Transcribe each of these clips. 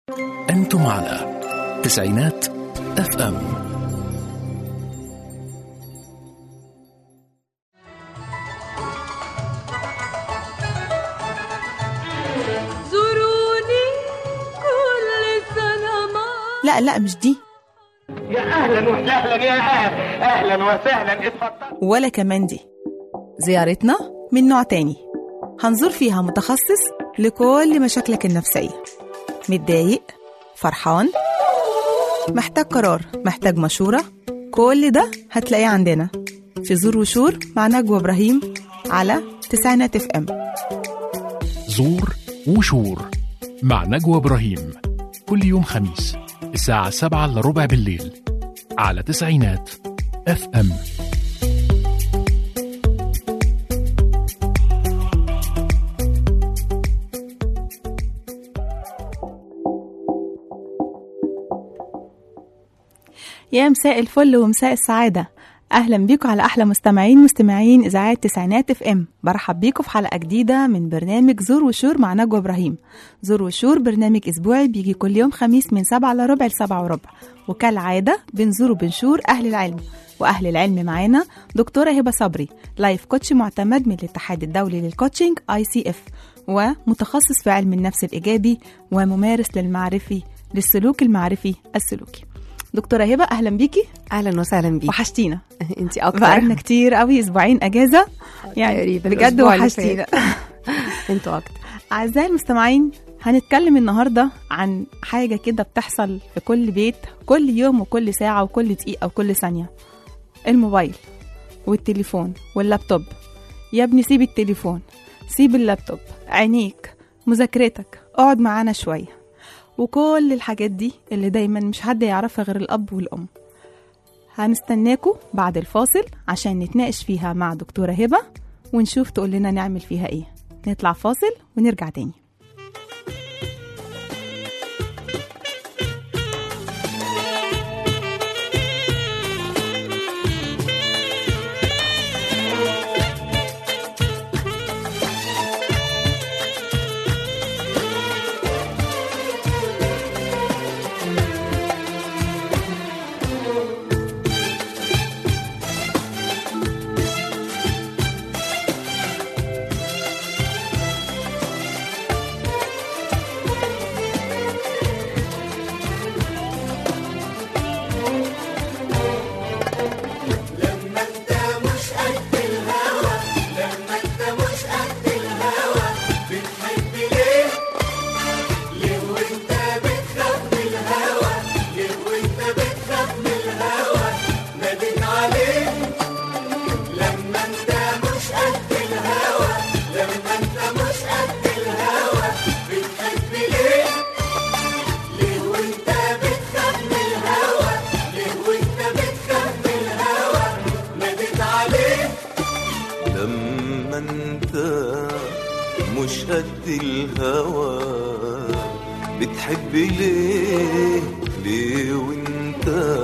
أنتم على تسعينات اف ام زوروني كل سنة ما لا لا مش دي يا اهلا وسهلا يا أهل. اهلا وسهلا اتفضل ولا كمان دي زيارتنا من نوع تاني هنزور فيها متخصص لكل مشاكلك النفسية متضايق فرحان محتاج قرار محتاج مشورة كل ده هتلاقيه عندنا في زور وشور مع نجوى إبراهيم على تسعينات اف ام زور وشور مع نجوى إبراهيم كل يوم خميس الساعة سبعة إلا ربع بالليل على تسعينات اف ام يا مساء الفل ومساء السعادة أهلا بيكم على أحلى مستمعين مستمعين إذاعات تسعينات اف ام برحب بيكم في حلقة جديدة من برنامج زور وشور مع نجوى إبراهيم زور وشور برنامج أسبوعي بيجي كل يوم خميس من سبعة إلا ربع لسبعة وربع وكالعادة بنزور وبنشور أهل العلم وأهل العلم معانا دكتورة هبة صبري لايف كوتش معتمد من الاتحاد الدولي للكوتشنج اي سي اف ومتخصص في علم النفس الإيجابي وممارس للمعرفي للسلوك المعرفي السلوكي دكتورة هبة أهلا بيكي اهلا وسهلا بيك وحشتينا انت اكتر بقالنا كتير قوي اسبوعين اجازه يعني تقريباً بجد الأسبوع اللي وحشتينا انتوا اكتر اعزائي المستمعين هنتكلم النهارده عن حاجه كده بتحصل في كل بيت كل يوم وكل ساعه وكل دقيقه وكل ثانيه الموبايل والتليفون واللابتوب يا ابني سيب التليفون سيب اللابتوب عينيك مذاكرتك اقعد معانا شويه وكل الحاجات دي اللي دايما مش حد يعرفها غير الاب والام هنستناكوا بعد الفاصل عشان نتناقش فيها مع دكتورة هبة ونشوف تقول لنا نعمل فيها ايه نطلع فاصل ونرجع تاني لما انت مش قد الهوى بتحب ليه ليه وانت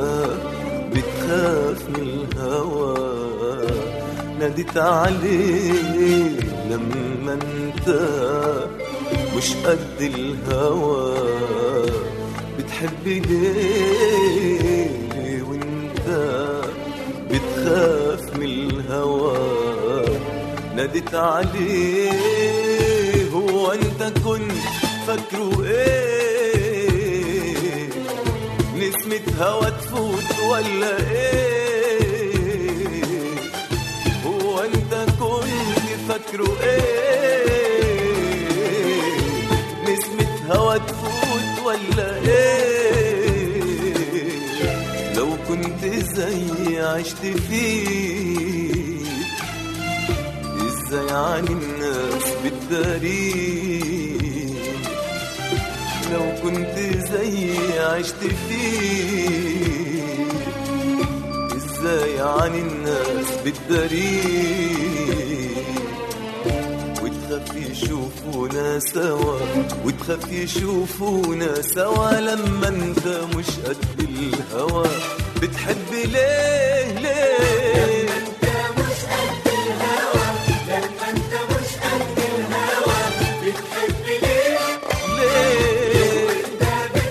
بتخاف من الهوى ناديت عليه لما انت مش قد الهوى بتحب ليه ليه وانت بتخاف من الهوى ناديت عليه هو انت كنت فاكره ايه نسمة هوا تفوت ولا ايه هو انت كنت فاكره ايه نسمة هوا تفوت ولا ايه لو كنت زي عشت فيه ازاي عن الناس بالدارين لو كنت زي عشت فيه ازاي عن الناس بالدارين وتخاف يشوفونا سوا وتخاف يشوفونا سوا لما انت مش قد الهوى بتحب ليه ليه ليه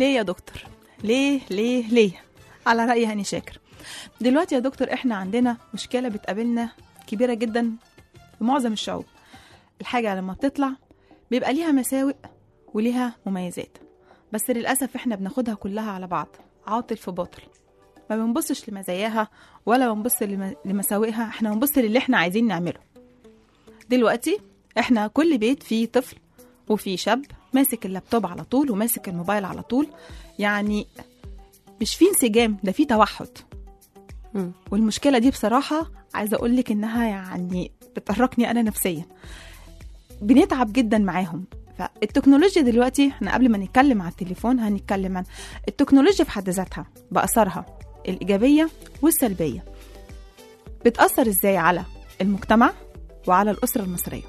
ليه يا دكتور ليه ليه ليه على رأي هاني شاكر دلوقتي يا دكتور احنا عندنا مشكلة بتقابلنا كبيرة جدا في معظم الشعوب الحاجة لما بتطلع بيبقى ليها مساوئ وليها مميزات بس للأسف احنا بناخدها كلها على بعض عاطل في باطل ما بنبصش لمزاياها ولا بنبص لم- لمساوئها احنا بنبص للي احنا عايزين نعمله دلوقتي احنا كل بيت فيه طفل وفيه شاب ماسك اللابتوب على طول وماسك الموبايل على طول يعني مش في انسجام ده في توحد مم. والمشكله دي بصراحه عايزه اقول لك انها يعني بتقرقني انا نفسيا بنتعب جدا معاهم فالتكنولوجيا دلوقتي احنا قبل ما نتكلم على التليفون هنتكلم عن التكنولوجيا في حد ذاتها بأثرها الإيجابية والسلبية بتأثر ازاي على المجتمع وعلى الأسرة المصرية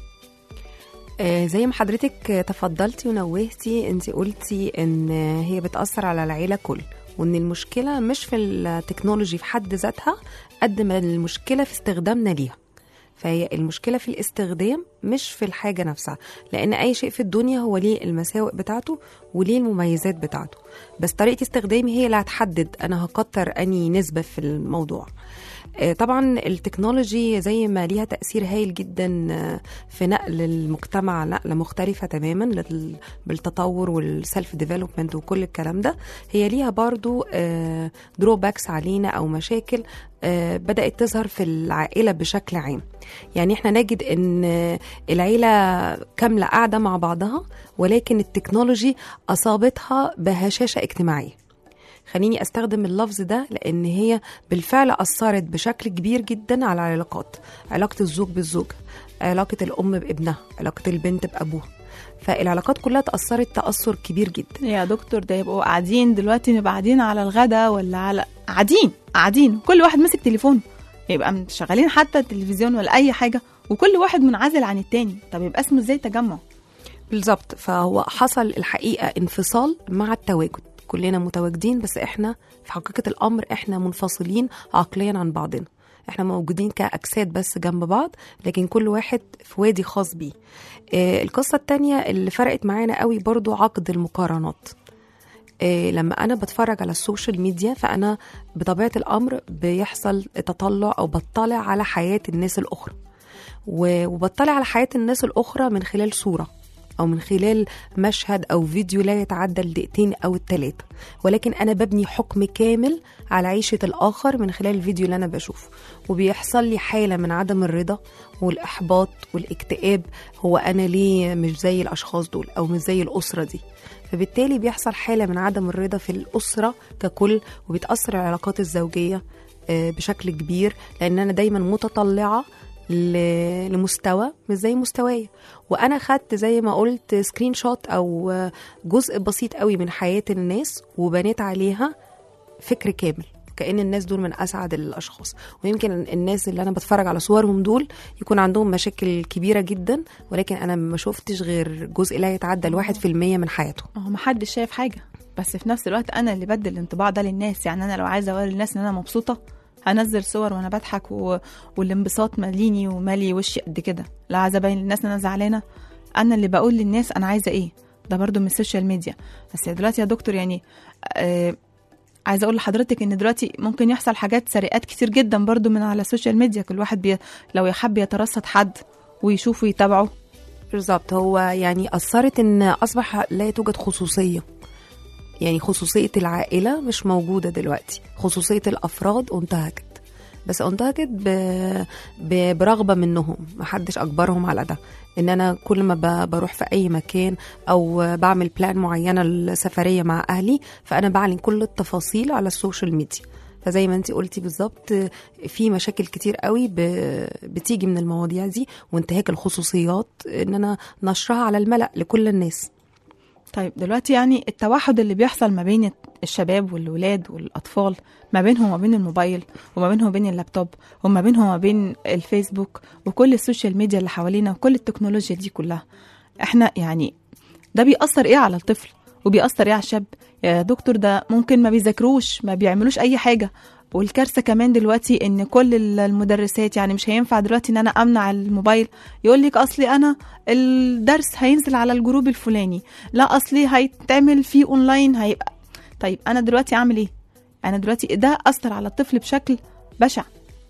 آه، زي ما حضرتك تفضلتي ونوهتي انت قلتي ان هي بتأثر على العيلة كل وان المشكلة مش في التكنولوجي في حد ذاتها قد ما المشكلة في استخدامنا ليها فهي المشكلة في الاستخدام مش في الحاجة نفسها لأن أي شيء في الدنيا هو ليه المساوئ بتاعته وليه المميزات بتاعته بس طريقة استخدامي هي اللي هتحدد أنا هكتر أني نسبة في الموضوع آه، طبعا التكنولوجي زي ما ليها تأثير هايل جدا آه، في نقل المجتمع نقلة مختلفة تماما لل- بالتطور والسيلف ديفلوبمنت وكل الكلام ده هي ليها برضو دروباكس علينا أو مشاكل آه، بدأت تظهر في العائلة بشكل عام يعني احنا نجد ان آه، العيلة كاملة قاعدة مع بعضها ولكن التكنولوجي أصابتها بهشاشة اجتماعية خليني استخدم اللفظ ده لان هي بالفعل اثرت بشكل كبير جدا على العلاقات علاقه الزوج بالزوجه علاقه الام بابنها علاقه البنت بابوها فالعلاقات كلها تاثرت تاثر كبير جدا يا دكتور ده يبقوا قاعدين دلوقتي نبقى قاعدين على الغدا ولا على قاعدين قاعدين كل واحد ماسك تليفونه يبقى شغالين حتى التلفزيون ولا اي حاجه وكل واحد منعزل عن التاني طب يبقى اسمه ازاي تجمع بالظبط فهو حصل الحقيقه انفصال مع التواجد كلنا متواجدين بس احنا في حقيقه الامر احنا منفصلين عقليا عن بعضنا احنا موجودين كاجساد بس جنب بعض لكن كل واحد في وادي خاص بيه آه القصه التانية اللي فرقت معانا قوي برضو عقد المقارنات آه، لما انا بتفرج على السوشيال ميديا فانا بطبيعه الامر بيحصل تطلع او بطلع على حياه الناس الاخرى و- وبطلع على حياه الناس الاخرى من خلال صوره او من خلال مشهد او فيديو لا يتعدى الدقيقتين او الثلاثه ولكن انا ببني حكم كامل على عيشه الاخر من خلال الفيديو اللي انا بشوفه وبيحصل لي حاله من عدم الرضا والاحباط والاكتئاب هو انا ليه مش زي الاشخاص دول او مش زي الاسره دي فبالتالي بيحصل حاله من عدم الرضا في الاسره ككل وبيتاثر العلاقات الزوجيه آه، بشكل كبير لان انا دايما متطلعه ل- لمستوى مش زي مستواي وانا خدت زي ما قلت سكرين شوت او آه، جزء بسيط قوي من حياه الناس وبنيت عليها فكر كامل كأن الناس دول من أسعد الأشخاص ويمكن الناس اللي أنا بتفرج على صورهم دول يكون عندهم مشاكل كبيرة جدا ولكن أنا ما شفتش غير جزء لا يتعدى الواحد في المية من حياته هو محدش شايف حاجه بس في نفس الوقت انا اللي بدي الانطباع ده للناس يعني انا لو عايزه اوري الناس ان انا مبسوطه هنزل صور وانا بضحك و... والانبساط ماليني ومالي وشي قد كده لا عايزه ابين للناس ان انا زعلانه انا اللي بقول للناس انا عايزه ايه ده برضو من السوشيال ميديا بس دلوقتي يا دكتور يعني آه عايزه اقول لحضرتك ان دلوقتي ممكن يحصل حاجات سرقات كتير جدا برضو من على السوشيال ميديا كل واحد بي... لو يحب يترصد حد ويشوفه ويتابعه بالظبط هو يعني أثرت إن أصبح لا توجد خصوصية يعني خصوصية العائلة مش موجودة دلوقتي خصوصية الأفراد انتهكت بس انتهكت ب... ب... برغبة منهم محدش أجبرهم على ده إن أنا كل ما ب... بروح في أي مكان أو بعمل بلان معينة لسفرية مع أهلي فأنا بعلن كل التفاصيل على السوشيال ميديا فزي ما انت قلتي بالظبط في مشاكل كتير قوي ب... بتيجي من المواضيع دي وانتهاك الخصوصيات ان انا نشرها على الملأ لكل الناس طيب دلوقتي يعني التوحد اللي بيحصل ما بين الشباب والولاد والأطفال ما بينهم وما بين الموبايل وما بينهم وبين اللابتوب وما بينهم وما بين الفيسبوك وكل السوشيال ميديا اللي حوالينا وكل التكنولوجيا دي كلها احنا يعني ده بيأثر ايه على الطفل وبيأثر ايه على الشاب يا دكتور ده ممكن ما بيذاكروش ما بيعملوش اي حاجة والكارثه كمان دلوقتي ان كل ال- المدرسات يعني مش هينفع دلوقتي ان انا امنع الموبايل يقول لك اصلي انا الدرس هينزل على الجروب الفلاني لا اصلي هيتعمل فيه اونلاين هيبقى طيب انا دلوقتي اعمل ايه انا دلوقتي ده اثر على الطفل بشكل بشع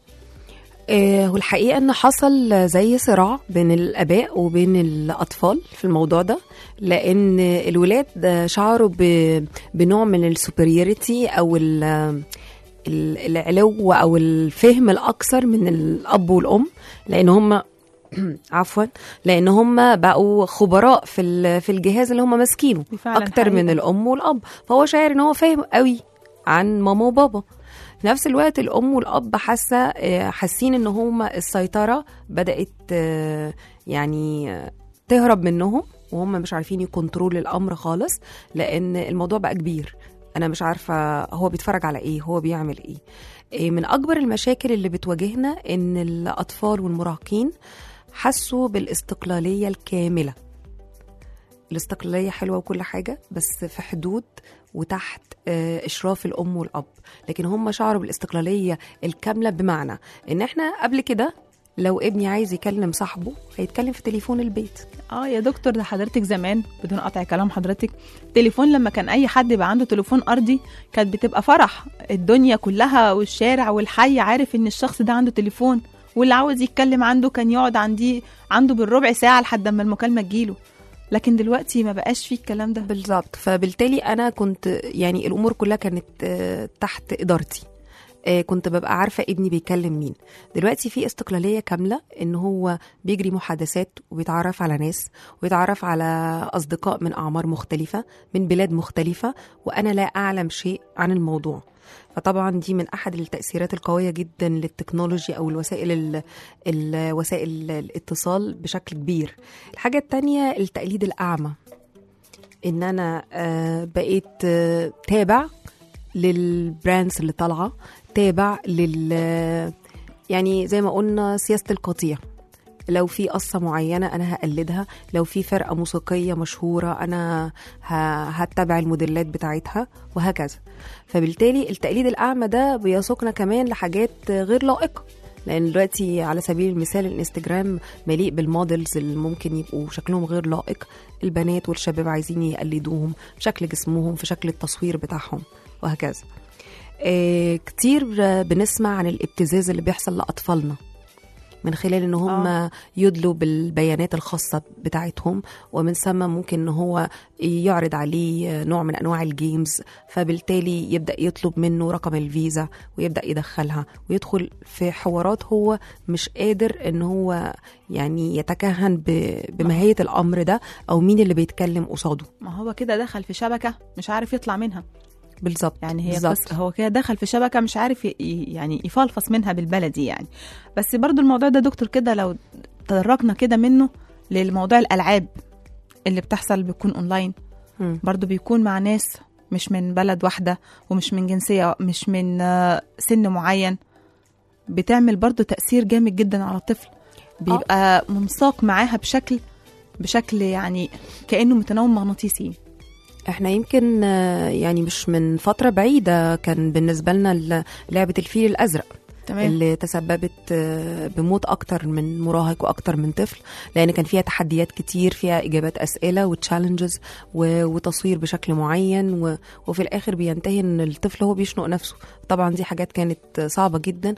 آه، والحقيقة ان حصل زي صراع بين الاباء وبين الاطفال في الموضوع ده لان الولاد شعروا ب- بنوع من السوبريوريتي او ال- ال- العلو او الفهم الاكثر من الاب والام لان هم عفوا لان هم بقوا خبراء في ال- في الجهاز اللي هم ماسكينه دي فعلاً اكتر من حقيقة. الام والاب فهو شاعر ان هو فاهم قوي عن ماما وبابا في نفس الوقت الام والاب حاسه آه، حاسين ان هما السيطره بدات آه، يعني آه، تهرب منهم وهم مش عارفين يكنترول الامر خالص لان الموضوع بقى كبير انا مش عارفه هو بيتفرج على ايه هو بيعمل ايه إيه من اكبر المشاكل اللي بتواجهنا ان الاطفال والمراهقين حسوا بالاستقلاليه الكامله الاستقلاليه حلوه وكل حاجه بس في حدود وتحت آه، اشراف الام والاب لكن هم شعروا بالاستقلاليه الكامله بمعنى ان احنا قبل كده لو ابني عايز يكلم صاحبه هيتكلم في تليفون البيت اه يا دكتور ده حضرتك زمان بدون قطع كلام حضرتك تليفون لما كان اي حد يبقى عنده تليفون ارضي كانت بتبقى فرح الدنيا كلها والشارع والحي عارف ان الشخص ده عنده تليفون واللي عاوز يتكلم عنده كان يقعد عندي عنده بالربع ساعه لحد ما المكالمه تجيله لكن دلوقتي ما بقاش فيه الكلام ده بالظبط فبالتالي انا كنت يعني الامور كلها كانت آه، تحت ادارتي آه، كنت ببقى عارفه ابني بيكلم مين دلوقتي في استقلاليه كامله ان هو بيجري محادثات وبيتعرف على ناس وبيتعرف على اصدقاء من اعمار مختلفه من بلاد مختلفه وانا لا اعلم شيء عن الموضوع فطبعا دي من احد التاثيرات القويه جدا للتكنولوجيا او الوسائل ال- ال- وسائل الاتصال بشكل كبير الحاجه التانية التقليد الاعمى ان انا آه، بقيت آه، تابع للبراندز اللي طالعه تابع لل يعني زي ما قلنا سياسه القطيع لو في قصة معينة أنا هقلدها لو في فرقة موسيقية مشهورة أنا ه- هتبع الموديلات بتاعتها وهكذا فبالتالي التقليد الأعمى ده بيسوقنا كمان لحاجات غير لائقة لأن دلوقتي على سبيل المثال الانستجرام مليء بالمودلز اللي ممكن يبقوا شكلهم غير لائق البنات والشباب عايزين يقلدوهم في شكل جسمهم في شكل التصوير بتاعهم وهكذا آه، كتير آه، بنسمع عن الابتزاز اللي بيحصل لأطفالنا من خلال ان هم آه. يدلوا بالبيانات الخاصه بتاعتهم ومن ثم ممكن ان هو يعرض عليه نوع من انواع الجيمز فبالتالي يبدا يطلب منه رقم الفيزا ويبدا يدخلها ويدخل في حوارات هو مش قادر ان هو يعني يتكهن ب- بماهيه الامر ده او مين اللي بيتكلم قصاده ما هو كده دخل في شبكه مش عارف يطلع منها بالظبط يعني هي بالظبط. قصة هو كده دخل في شبكه مش عارف ي- ي- يعني يفلفص منها بالبلدي يعني بس برضو الموضوع ده دكتور كده لو تدرجنا كده منه للموضوع الالعاب اللي بتحصل بيكون اونلاين مم. برضو بيكون مع ناس مش من بلد واحده ومش من جنسيه مش من آه، سن معين بتعمل برضو تاثير جامد جدا على الطفل بيبقى منساق معاها بشكل بشكل يعني كانه متنوم مغناطيسي احنا يمكن آه، يعني مش من فتره بعيده كان بالنسبه لنا ال- لعبه الفيل الازرق تمام اللي تسببت آه، بموت اكتر من مراهق واكتر من طفل لان كان فيها تحديات كتير فيها اجابات اسئله وتشالنجز وتصوير بشكل معين و- وفي الاخر بينتهي ان الطفل هو بيشنق نفسه طبعا دي حاجات كانت صعبه جدا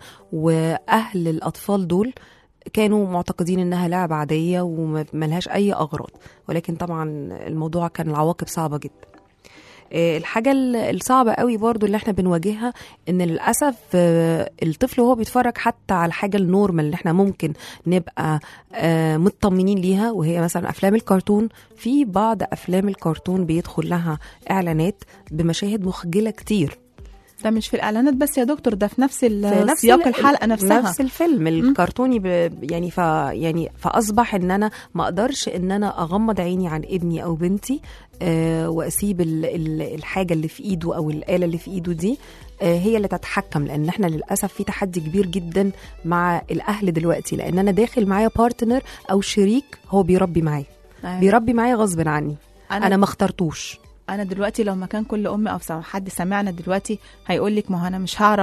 واهل الاطفال دول كانوا معتقدين انها لعبه عاديه وملهاش اي اغراض ولكن طبعا الموضوع كان العواقب صعبه جدا آه، الحاجة ال- الصعبة قوي برضو اللي احنا بنواجهها ان للأسف آه، الطفل وهو بيتفرج حتى على الحاجة النورمال اللي احنا ممكن نبقى آه، مطمنين ليها وهي مثلا أفلام الكرتون في بعض أفلام الكرتون بيدخل لها إعلانات بمشاهد مخجلة كتير ده مش في الاعلانات بس يا دكتور ده في نفس, في ال- نفس سياق ال- الحلقه نفسها نفس الفيلم الكرتوني ب... يعني ف يعني فاصبح ان انا ما اقدرش ان انا اغمض عيني عن ابني او بنتي آه واسيب ال... ال... الحاجه اللي في ايده او الاله اللي في ايده دي آه هي اللي تتحكم لان احنا للاسف في تحدي كبير جدا مع الاهل دلوقتي لان انا داخل معايا بارتنر او شريك هو بيربي معايا أيوة. بيربي معايا غصب عني انا انا ما اخترتوش انا دلوقتي لو مكان كل ام او سم- حد سمعنا دلوقتي هيقول لك ما هو انا مش هعرف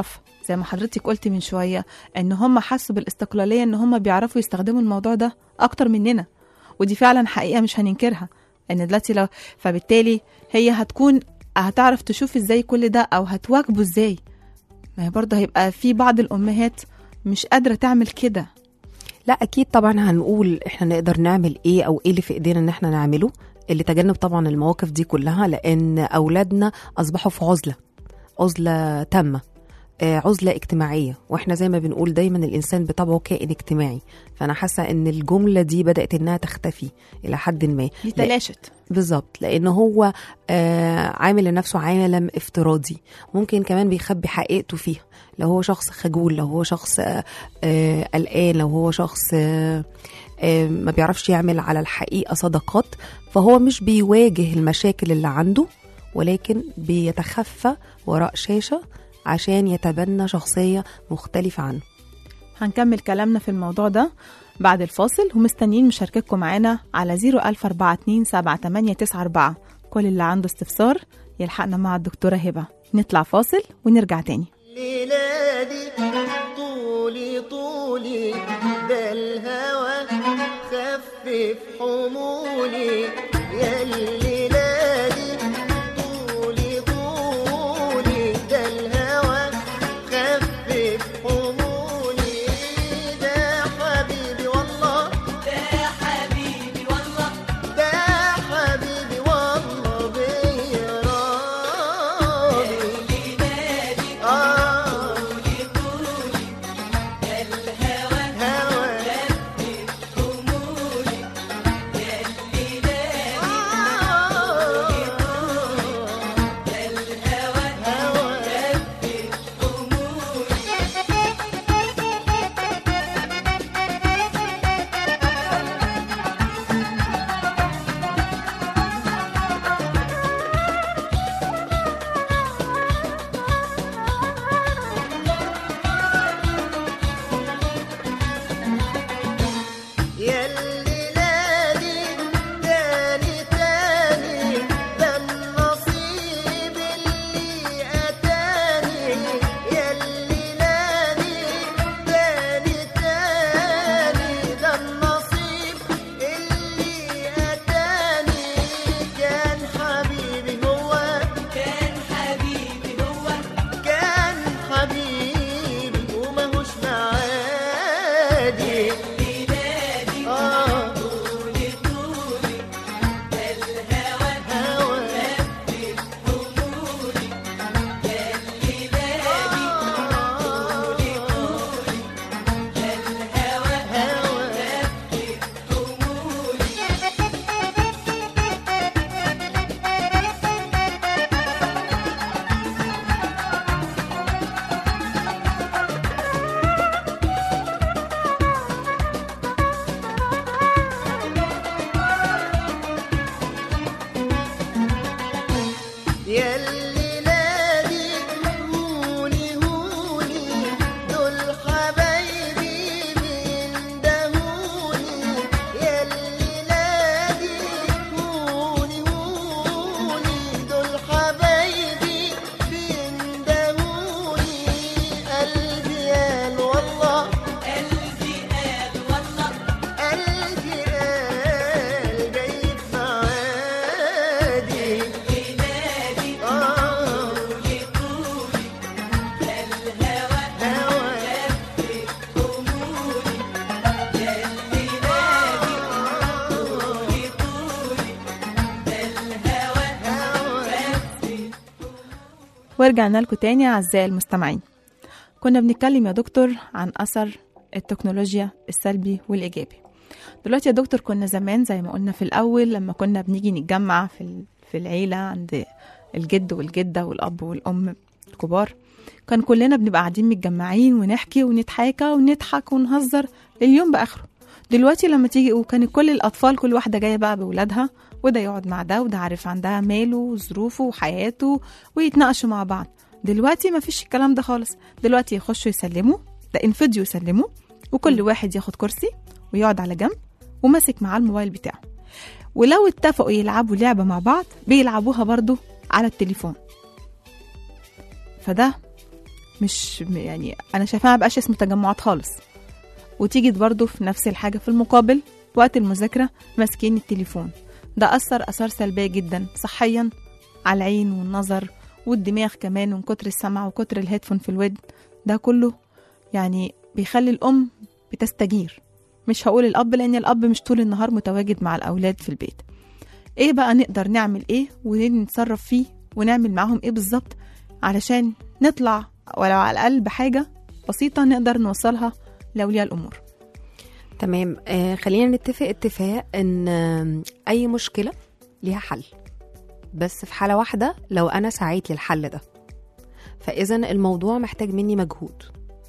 زي ما حضرتك قلتي من شويه ان هم حسوا بالاستقلاليه ان هم بيعرفوا يستخدموا الموضوع ده اكتر مننا ودي فعلا حقيقه مش هننكرها ان دلوقتي لو فبالتالي هي هتكون هتعرف تشوف ازاي كل ده او هتواجبه ازاي ما هي برضه هيبقى في بعض الامهات مش قادره تعمل كده لا اكيد طبعا هنقول احنا نقدر نعمل ايه او ايه اللي في ايدينا ان احنا نعمله اللي تجنب طبعا المواقف دي كلها لان اولادنا اصبحوا في عزله عزله تامه آه، عزله اجتماعيه واحنا زي ما بنقول دايما الانسان بطبعه كائن اجتماعي فانا حاسه ان الجمله دي بدات انها تختفي الى حد ما دي تلاشت بالظبط لان هو آه عامل لنفسه عالم افتراضي ممكن كمان بيخبي حقيقته فيها لو هو شخص خجول لو هو شخص آه آه قلقان لو هو شخص آه آه ما بيعرفش يعمل على الحقيقه صداقات فهو مش بيواجه المشاكل اللي عنده ولكن بيتخفى وراء شاشه عشان يتبنى شخصيه مختلفه عنه هنكمل كلامنا في الموضوع ده بعد الفاصل ومستنيين مشاركتكم معانا على 004278894 كل اللي عنده استفسار يلحقنا مع الدكتورة هبة نطلع فاصل ونرجع تاني الليلة دي طولي طولي ده الهوى خفف حمولي يا الليلة دي طولي طولي ده الهوى خفف حمولي ده حبيبي والله ده حبيبي والله ده حبيبي والله بيا راضي آه هوى يا الليلة تاني تاني ده النصيب اللي أتاني يا الليلة تاني تاني ده النصيب اللي أتاني كان حبيبي هو كان حبيبي هو كان حبيبي وماهوش معادي آه طولي طولي الهوى هوى طولي يا الليلة طولي طولي الهوى هوى يا الليلة دي هوني هوني دول حبايبي بيندهوني يا الليلة دي هوني هوني دول حبايبي بيندهوني قلبي قال والله قلبي قال والله قلبي قال جاي في معادي آه هوى ورجعنا لكم تاني أعزائي المستمعين كنا بنتكلم يا دكتور عن أثر التكنولوجيا السلبي والإيجابي دلوقتي يا دكتور كنا زمان زي ما قلنا في الأول لما كنا بنيجي نتجمع في ال- في العيلة عند الجد والجدة والأب والأم الكبار كان كلنا بنبقى قاعدين متجمعين ونحكي ونتحاكى ونضحك ونهزر اليوم بآخره دلوقتي لما تيجي وكان كل الأطفال كل واحدة جاية بقى بأولادها وده يقعد مع ده وده عارف عندها ماله وظروفه وحياته ويتناقشوا مع بعض دلوقتي ما فيش الكلام ده خالص دلوقتي يخشوا يسلموا ده انفيديو يسلموا وكل واحد ياخد كرسي ويقعد على جنب وماسك معاه الموبايل بتاعه ولو اتفقوا يلعبوا لعبة مع بعض بيلعبوها برضو على التليفون فده مش م- يعني انا شايفاها ما بقاش اسمه تجمعات خالص وتيجي برضه في نفس الحاجه في المقابل وقت المذاكره ماسكين التليفون ده اثر اثار سلبيه جدا صحيا على العين والنظر والدماغ كمان من كتر السمع وكتر الهيدفون في الود ده كله يعني بيخلي الام بتستجير مش هقول الاب لان الاب مش طول النهار متواجد مع الاولاد في البيت ايه بقى نقدر نعمل ايه ونتصرف فيه ونعمل معاهم ايه بالظبط علشان نطلع ولو على الاقل بحاجه بسيطه نقدر نوصلها لاولياء الامور تمام آه خلينا نتفق اتفاق ان آم، اي مشكله ليها حل بس في حاله واحده لو انا سعيت للحل ده فاذا الموضوع محتاج مني مجهود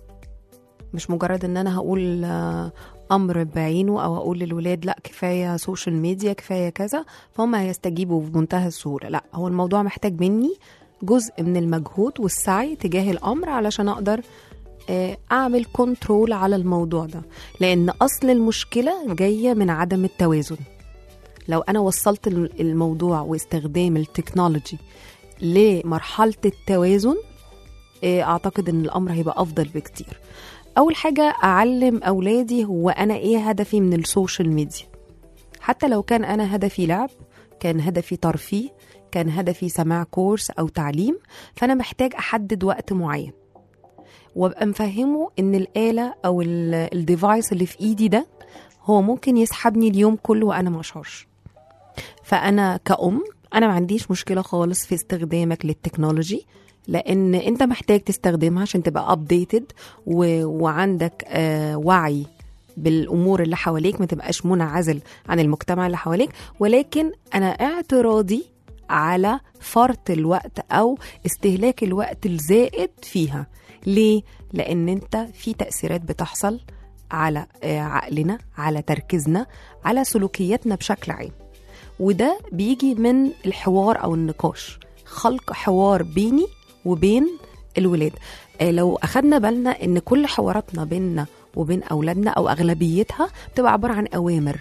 مش مجرد ان انا هقول آه، امر بعينه او اقول للولاد لا كفايه سوشيال ميديا كفايه كذا فهم هيستجيبوا بمنتهى السهوله لا هو الموضوع محتاج مني جزء من المجهود والسعي تجاه الامر علشان اقدر آه، اعمل كنترول على الموضوع ده لان اصل المشكله جايه من عدم التوازن لو انا وصلت الم- الموضوع واستخدام التكنولوجي لمرحله التوازن آه، اعتقد ان الامر هيبقى افضل بكتير اول حاجه اعلم اولادي هو انا ايه هدفي من السوشيال ميديا حتى لو كان انا هدفي لعب كان هدفي ترفيه كان هدفي سماع كورس او تعليم فانا محتاج احدد وقت معين وابقى مفهمه ان الاله او ال- الديفايس اللي في ايدي ده هو ممكن يسحبني اليوم كله وانا ما اشعرش فانا كأم انا ما عنديش مشكله خالص في استخدامك للتكنولوجي لان انت محتاج تستخدمها عشان تبقى ابديتد و... وعندك آه وعي بالامور اللي حواليك ما تبقاش منعزل عن المجتمع اللي حواليك ولكن انا اعتراضي على فرط الوقت او استهلاك الوقت الزائد فيها ليه لان انت في تاثيرات بتحصل على آه، عقلنا على تركيزنا على سلوكياتنا بشكل عام وده بيجي من الحوار او النقاش خلق حوار بيني وبين الولاد آه، لو اخدنا بالنا ان كل حواراتنا بيننا وبين اولادنا او اغلبيتها بتبقى عباره عن اوامر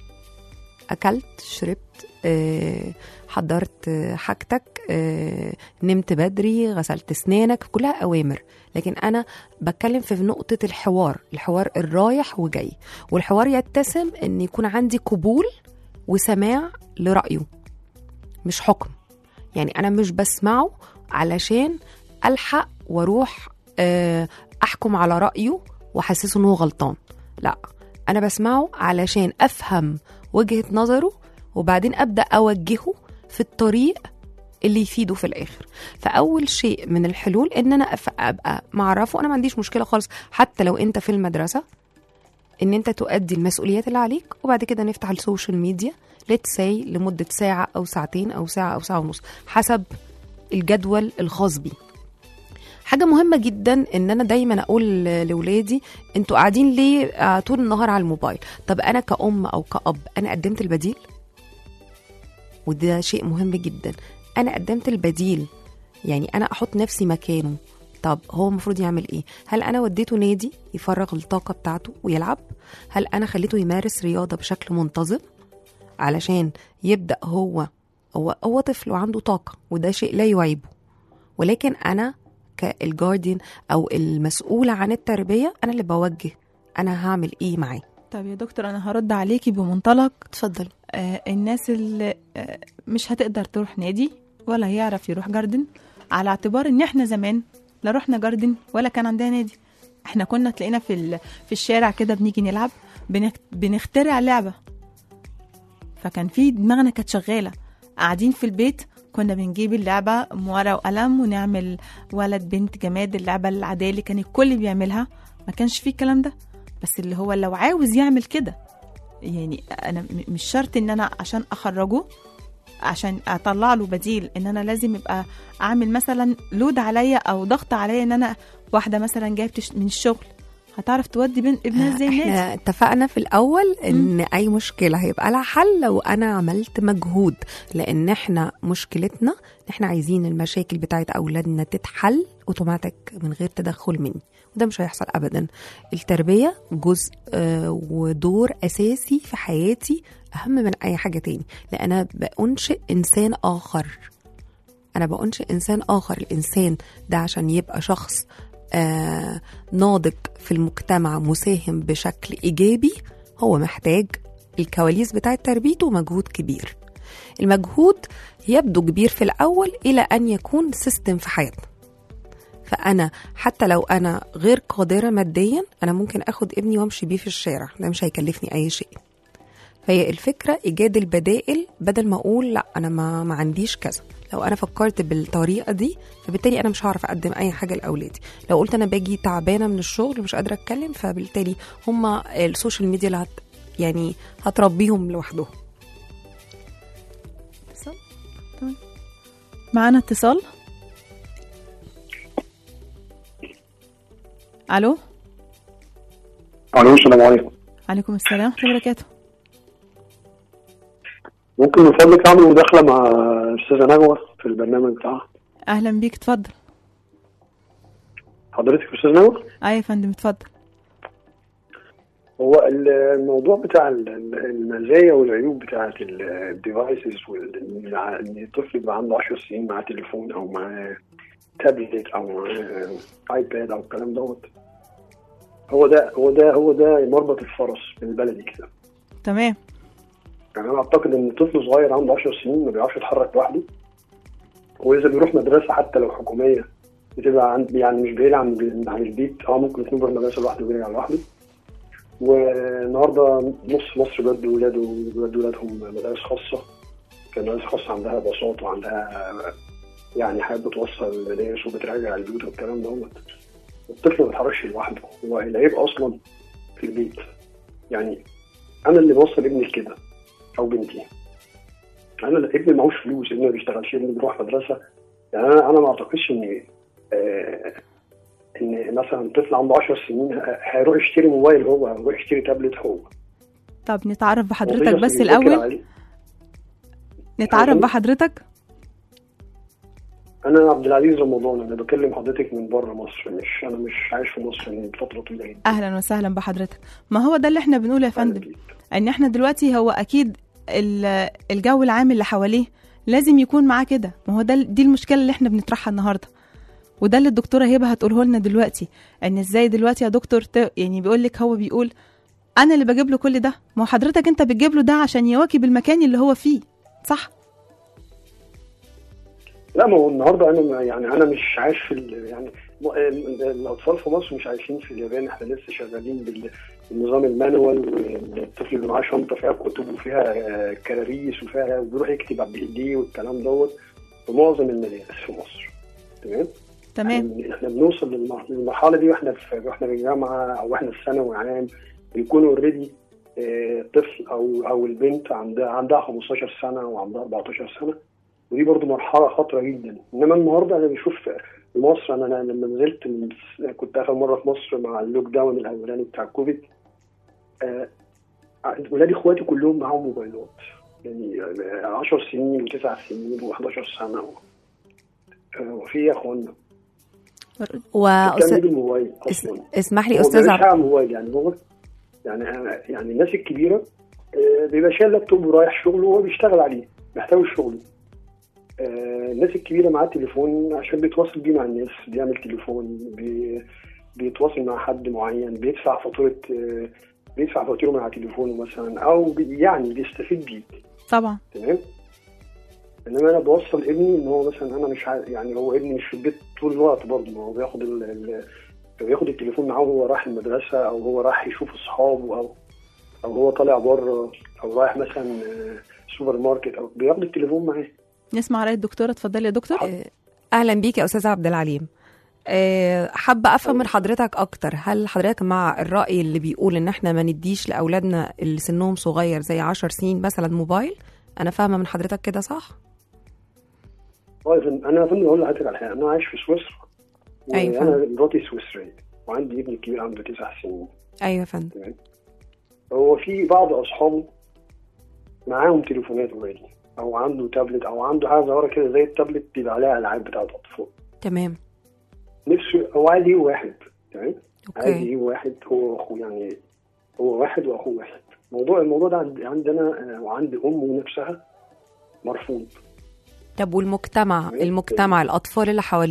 اكلت شربت آه، حضرت آه، حاجتك آه، نمت بدري غسلت اسنانك كلها اوامر لكن انا بتكلم في نقطه الحوار الحوار الرايح وجاي والحوار يتسم ان يكون عندي قبول وسماع لرايه مش حكم يعني انا مش بسمعه علشان الحق واروح آه، احكم على رايه واحسسه ان هو غلطان لا انا بسمعه علشان افهم وجهه نظره وبعدين ابدا اوجهه في الطريق اللي يفيده في الاخر فاول شيء من الحلول ان انا أف- ابقى معرفه انا ما عنديش مشكله خالص حتى لو انت في المدرسه ان انت تؤدي المسؤوليات اللي عليك وبعد كده نفتح السوشيال ميديا ليتس ساي لمده ساعه او ساعتين او ساعه او ساعه ونص حسب الجدول الخاص بي حاجة مهمة جدا ان انا دايما اقول لاولادي انتوا قاعدين ليه آه، طول النهار على الموبايل طب انا كأم او كأب انا قدمت البديل وده شيء مهم جدا انا قدمت البديل يعني انا احط نفسي مكانه طب هو المفروض يعمل ايه هل انا وديته نادي يفرغ الطاقه بتاعته ويلعب هل انا خليته يمارس رياضه بشكل منتظم علشان يبدا هو هو هو طفل وعنده طاقه وده شيء لا يعيبه ولكن انا كالجارديان او المسؤوله عن التربيه انا اللي بوجه انا هعمل ايه معاه طب يا دكتور انا هرد عليكي بمنطلق اتفضل آه الناس اللي آه مش هتقدر تروح نادي ولا هيعرف يروح جاردن على اعتبار ان احنا زمان لا رحنا جاردن ولا كان عندنا نادي احنا كنا تلاقينا في ال- في الشارع كده بنيجي نلعب بنخ- بنخترع لعبه فكان في دماغنا كانت شغاله قاعدين في البيت كنا بنجيب اللعبه ورقه وقلم ونعمل ولد بنت جماد اللعبه العاديه اللي كان الكل بيعملها ما كانش فيه الكلام ده بس اللي هو لو عاوز يعمل كده يعني انا م- مش شرط ان انا عشان اخرجه عشان اطلع له بديل ان انا لازم يبقى اعمل مثلا لود عليا او ضغط عليا ان انا واحده مثلا جايه بتش- من الشغل هتعرف تودي بين ابنها ازاي النادي احنا اتفقنا في الاول ان اي مشكله هيبقى لها حل لو انا عملت مجهود لان احنا مشكلتنا ان احنا عايزين المشاكل بتاعت اولادنا تتحل اوتوماتيك من غير تدخل مني وده مش هيحصل ابدا التربيه جزء آه، ودور اساسي في حياتي اهم من اي حاجه تاني لان انا بانشئ انسان اخر انا بانشئ انسان اخر الانسان ده عشان يبقى شخص آه ناضج في المجتمع مساهم بشكل ايجابي هو محتاج الكواليس بتاعه تربيته مجهود كبير المجهود يبدو كبير في الاول الى ان يكون سيستم في حياتنا فانا حتى لو انا غير قادره ماديا انا ممكن اخد ابني وامشي بيه في الشارع ده مش هيكلفني اي شيء فهي الفكره ايجاد البدائل بدل ما اقول لا انا ما, ما عنديش كذا لو انا فكرت بالطريقه دي فبالتالي انا مش هعرف اقدم اي حاجه لاولادي لو قلت انا باجي تعبانه من الشغل مش قادره اتكلم فبالتالي هم السوشيال ميديا اللي هت يعني هتربيهم لوحدهم اتصال تمام معانا اتصال الو الو السلام عليكم عليكم السلام ورحمه الله وبركاته ممكن من فضلك اعمل مداخله مع استاذه نجوى في البرنامج بتاعها اهلا بيك اتفضل حضرتك استاذ نجوى اي يا فندم اتفضل هو ال- الموضوع بتاع ال- ال- المزايا والعيوب بتاعه الديفايسز ان الطفل يبقى عنده 10 سنين معاه تليفون او معاه تابلت او معاه ايباد او الكلام دوت هو ده هو ده هو ده مربط الفرس بالبلدي كده تمام يعني انا اعتقد ان طفل صغير عنده 10 سنين ما بيعرفش يتحرك لوحده واذا بيروح مدرسه حتى لو حكوميه بتبقى عند يعني مش بعيد عن عن البيت اه ممكن يكون بيروح مدرسه لوحده وبيرجع لوحده والنهارده نص مصر بدوا ولاده بدوا ولادهم مدارس خاصه كان مدارس خاصه عندها باصات وعندها يعني حاجات بتوصل المدارس وبتراجع البيوت والكلام دوت الطفل ما بيتحركش لوحده هو العيب اصلا في البيت يعني انا اللي بوصل ابني لكده او بنتي انا ابني معهوش فلوس ابني ما بيشتغلش ابني بيروح مدرسه يعني انا انا ما اعتقدش ان آه ان مثلا طفل عنده 10 سنين ه- هيروح يشتري موبايل هو هيروح يشتري تابلت هو طب نتعرف بحضرتك وظيفة بس بيذاكر الاول عليه. نتعرف أهلاً. بحضرتك انا عبد العزيز رمضان انا بكلم حضرتك من بره مصر مش انا مش عايش في مصر من فتره طويله جدا اهلا وسهلا بحضرتك ما هو ده اللي احنا بنقوله يا فندم بيك. ان احنا دلوقتي هو اكيد ال- الجو العام اللي حواليه لازم يكون معاه كده ما هو ده دي المشكله اللي احنا بنطرحها النهارده وده اللي الدكتوره هبه هتقوله لنا دلوقتي ان ازاي دلوقتي يا دكتور ت... يعني بيقول لك هو بيقول انا اللي بجيب له كل ده ما هو حضرتك انت بتجيب له ده عشان يواكب المكان اللي هو فيه صح لا ما هو النهارده انا ما- يعني انا مش عايش في ال- يعني م- ال- الاطفال في مصر مش عايشين في اليابان احنا لسه شغالين بال- بالنظام المانوال والطفل اللي معاه شنطه فيها كتب وفيها آه، كراريس وفيها وبيروح يكتب بايديه والكلام دوت في معظم المدارس في مصر تمام تمام احنا احنا بنوصل للمر- للمرحله دي واحنا في واحنا في الجامعه او احنا في ثانوي عام بيكون اوريدي طفل او او البنت عندها عندها 15 سنه وعندها 14 سنه ودي برضو مرحله خطره جدا انما النهارده انا بشوف في مصر انا أنا لما نزلت من كنت اخر مره في مصر مع اللوك داون الاولاني بتاع الكوفيد آه، ولادي اخواتي كلهم معاهم موبايلات يعني 10 سنين و9 سنين و11 سنه آه، وفي إيه يا اخوانا كان وأستاذ يجيب الموبايل اس- اصلا اسمح لي هو استاذ ملوش عبد حاجه على الموبايل يعني هو يعني أنا- يعني الناس الكبيره آه، بيبقى شايل لابتوب ورايح شغله وهو بيشتغل عليه محتوى شغله آه، الناس الكبيره معاه تليفون عشان بيتواصل بيه مع الناس بيعمل تليفون بي بيتواصل مع حد معين بيدفع فاتوره آه، بيدفع فاتوره من على تليفونه مثلا او بي يعني بيستفيد بيه طبعا تمام انما انا بوصل ابني ان هو مثلا انا مش عارف يعني هو ابني مش في البيت طول الوقت برضه ما هو بياخد ال... ال... بياخد التليفون معاه وهو رايح المدرسه او هو رايح يشوف اصحابه او او هو طالع بره او رايح مثلا آه، سوبر ماركت او بياخد التليفون معاه نسمع راي الدكتوره اتفضلي يا دكتور اهلا بيك يا استاذ عبد العليم أه، حابه افهم من حضرتك اكتر هل حضرتك مع الراي اللي بيقول ان احنا ما نديش لاولادنا اللي سنهم صغير زي 10 سنين مثلا موبايل انا فاهمه من حضرتك كده صح طيب انا اظن اقول لحضرتك على حاجه انا عايش في سويسرا أيوة وانا فاهم. مراتي سويسريه وعندي ابني الكبير عنده تسع سنين ايوه يا فندم تمام هو في بعض اصحابه معاهم تليفونات اوريدي او عنده تابلت او عنده حاجه صغيره كده زي التابلت بيبقى عليها العاب بتاعت اطفال تمام نفسه هو عايز يجيب واحد تمام عايز اوكي يجيب واحد هو واخوه يعني هو واحد واخوه واحد موضوع الموضوع ده عند- عندنا آه، وعند امه نفسها مرفوض طب والمجتمع المجتمع الاطفال اللي حواليه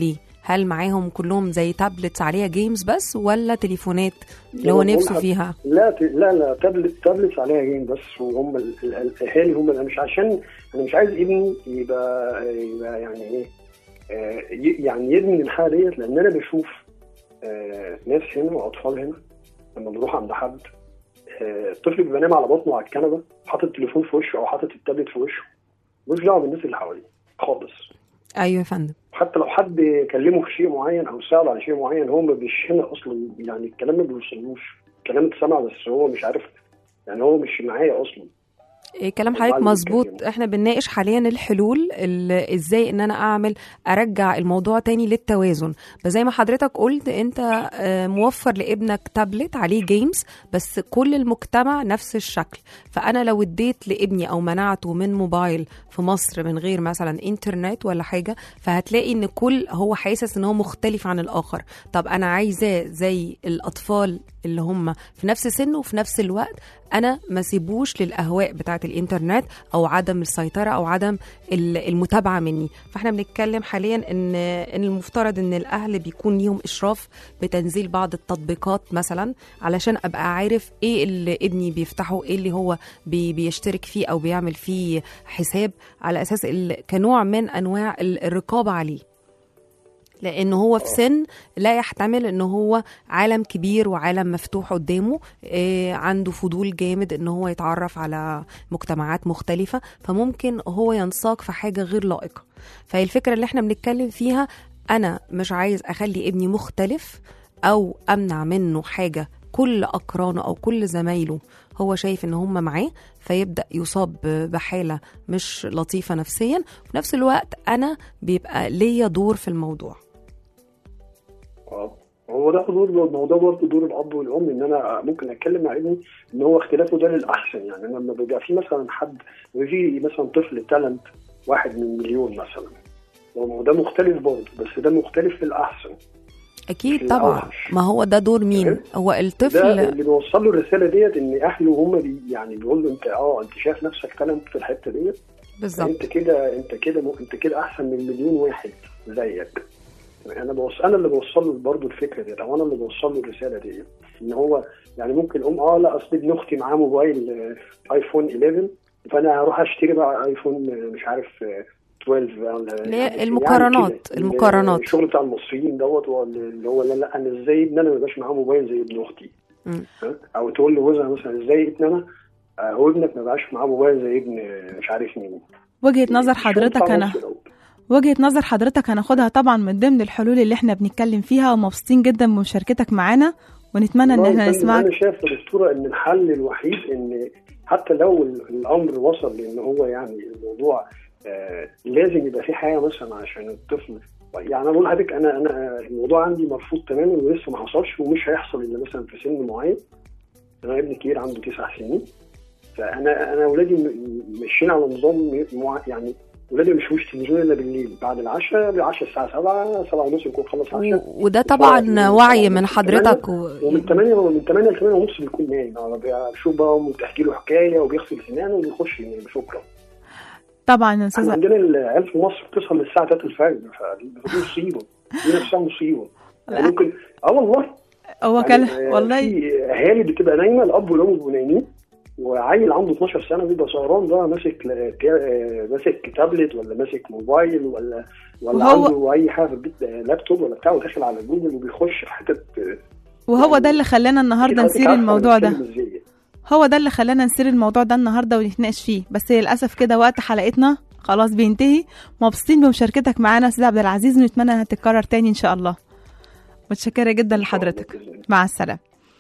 هل معاهم كلهم زي تابلتس عليها جيمز بس ولا تليفونات اللي هو بقول نفسه لحضرتك- فيها لا ت- لا لا تابلت تابلت عليها جيم بس وهم ال- ال- الاهالي هم انا مش عشان انا مش عايز ابني يبقى يبقى يعني ايه آه، ي- يعني يدمن الحاله ديت لان انا بشوف آه، ناس هنا واطفال هنا لما بروح عند حد آه، الطفل بيبقى نايم على بطنه على الكنبه حاطط التليفون في وشه او حاطط التابلت في وشه ملوش دعوه بالناس اللي حواليه خالص ايوه يا فندم حتى لو حد كلمه في شيء معين او سأله على شيء معين هو ما بيش هنا اصلا يعني الكلام ما بيوصلوش الكلام اتسمع بس هو مش عارف يعني هو مش معايا اصلا إيه كلام حضرتك وبعد مظبوط يتكلموا. احنا بنناقش حاليا الحلول ال- ازاي ان انا اعمل ارجع الموضوع تاني للتوازن بس زي ما حضرتك قلت انت آه، موفر لابنك تابلت عليه جيمز بس كل المجتمع نفس الشكل فانا لو اديت لابني او منعته من موبايل في مصر من غير مثلا انترنت ولا حاجه فهتلاقي ان كل هو حاسس ان هو مختلف عن الاخر طب انا عايزاه زي الاطفال اللي هم في نفس سنه وفي نفس الوقت انا ما سيبوش للاهواء بتاعه الانترنت او عدم السيطره او عدم ال- المتابعه مني فاحنا بنتكلم حاليا ان ان المفترض ان الاهل بيكون ليهم اشراف بتنزيل بعض التطبيقات مثلا علشان ابقى عارف ايه اللي ابني بيفتحه ايه اللي هو بي بيشترك فيه او بيعمل فيه حساب على اساس ال- كنوع من انواع ال- الرقابه عليه لان هو في سن لا يحتمل ان هو عالم كبير وعالم مفتوح قدامه إيه عنده فضول جامد ان هو يتعرف على مجتمعات مختلفة فممكن هو ينساق في حاجة غير لائقة فالفكرة اللي احنا بنتكلم فيها انا مش عايز اخلي ابني مختلف او امنع منه حاجة كل اقرانه او كل زمايله هو شايف ان هم معاه فيبدا يصاب بحاله مش لطيفه نفسيا وفي نفس الوقت انا بيبقى ليا دور في الموضوع اه هو ده دور الموضوع برضه دور الاب والام ان انا ممكن اتكلم مع ابني ان هو اختلافه ده للاحسن يعني لما بيبقى في مثلا حد في مثلا طفل تالنت واحد من مليون مثلا هو ده مختلف برضه بس ده مختلف للاحسن اكيد في طبعا الأوحش. ما هو ده دور مين تمام. هو ده الطفل اللي بيوصل له الرساله ديت ان اهله هم بي يعني بيقول له انت اه انت شايف نفسك تالنت في الحته ديت بالظبط انت كده انت كده م- انت كده احسن من مليون واحد زيك انا بوص... انا اللي بوصل له برضه الفكره دي او انا اللي بوصل له الرساله دي ان هو يعني ممكن ام اه لا اصل ابن اختي معاه موبايل آه، ايفون 11 فانا هروح اشتري بقى ايفون آه، مش عارف آه، 12 ولا اللي هي يعني المقارنات- كده. المقارنات. الشغل بتاع المصريين دوت هو اللي هو لا لا انا ازاي ابن انا ما يبقاش معاه موبايل زي ابن اختي مم. ها؟ او تقول لجوزها مثلا ازاي ابن انا آه، هو ابنك ما بقاش معاه موبايل زي ابن آه، مش عارف مين وجهة نظر الشغل حضرتك بتاع أنا مصر دوت. وجهة نظر حضرتك هناخدها طبعا من ضمن الحلول اللي احنا بنتكلم فيها ومبسوطين جدا بمشاركتك معانا ونتمنى ان والله احنا يا فندم نسمعك انا شايف يا دكتوره ان الحل الوحيد ان حتى لو ال- الامر وصل لان هو يعني الموضوع آه لازم يبقى في حاجه مثلا عشان الطفل يعني انا بقول لحضرتك انا انا الموضوع عندي مرفوض تماما ولسه ما حصلش ومش هيحصل الا مثلا في سن معين انا ابني كبير عنده تسع سنين فانا انا اولادي م- ماشيين على نظام مع- يعني ولادي ما بيشوفوش تلفزيون الا بالليل بعد العشاء العشاء الساعه 7 7 ونص يكون خلص عشاء و- وده طبعا وعي من حضرتك ومن و... 8 من 8 ل 8 ونص بيكون نايم أنا بشوف بقى امه بتحكي له حكايه وبيغسل سنانه وبيخش ينام شكرا طبعا يا احنا استاذ عندنا العيال في مصر بتصحى من الساعه 3 الفجر فدي دي مصيبه دي نفسها مصيبه يعني ممكن اه والله هو يعني كان آه، والله في اهالي بتبقى نايمه الاب والام بيبقوا نايمين وعيل عنده 12 سنه بيبقى سهران بقى ماسك ل- كا- آه، ماسك تابلت ولا ماسك موبايل ولا ولا وهو- عنده اي حاجه في البيت آه، لابتوب ولا بتاع وداخل على جوجل وبيخش في حتت آه، وهو ده اللي خلانا النهارده حضرتك نسير عارفة الموضوع أنا ده بتكلم إزاي. هو ده اللي خلانا نسير الموضوع ده النهارده ونتناقش فيه بس للاسف كده وقت حلقتنا خلاص بينتهي مبسوطين بمشاركتك معانا يا استاذ عبد العزيز ونتمنى انها تتكرر تاني ان شاء الله متشكره جدا إن شاء الله لحضرتك بإذن الله. مع السلامه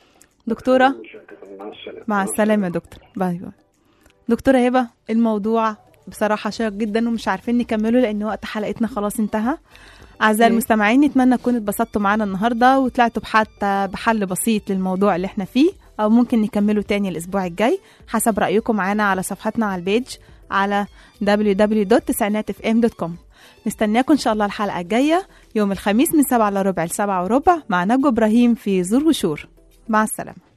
دكتوره مع السلامه مع السلامة يا دكتور باي باي دكتورة هبة الموضوع بصراحة شيق جدا ومش عارفين نكمله لأن وقت حلقتنا خلاص انتهى أعزائي مم. المستمعين نتمنى تكونوا اتبسطتوا معانا النهاردة وطلعتوا بحتى بحل بسيط للموضوع اللي احنا فيه أو ممكن نكمله تاني الأسبوع الجاي حسب رأيكم معانا على صفحتنا على البيج على www.تسعيناتfm.com نستناكم إن شاء الله الحلقة الجاية يوم الخميس من سبعة إلا ربع لسبعة وربع مع نجوى إبراهيم في زور وشور مع السلامة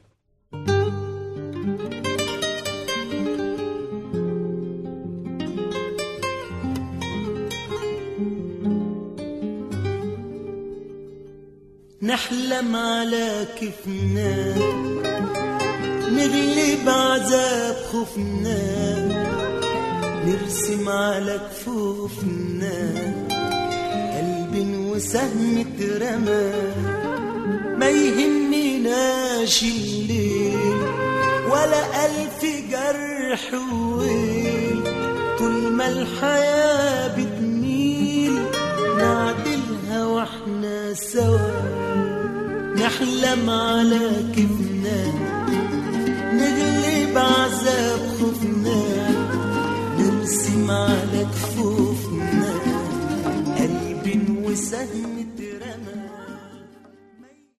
نحلم على كيفنا نغلب عذاب خوفنا نرسم على كفوفنا قلب وسهم اترمى ما يهمناش الليل ولا ألف جرح وويل طول ما الحياة بتميل نعدلها واحنا سوا نحلم على كيفنا نغلب عذاب خوفنا نرسم على كفوفنا قلب وسهم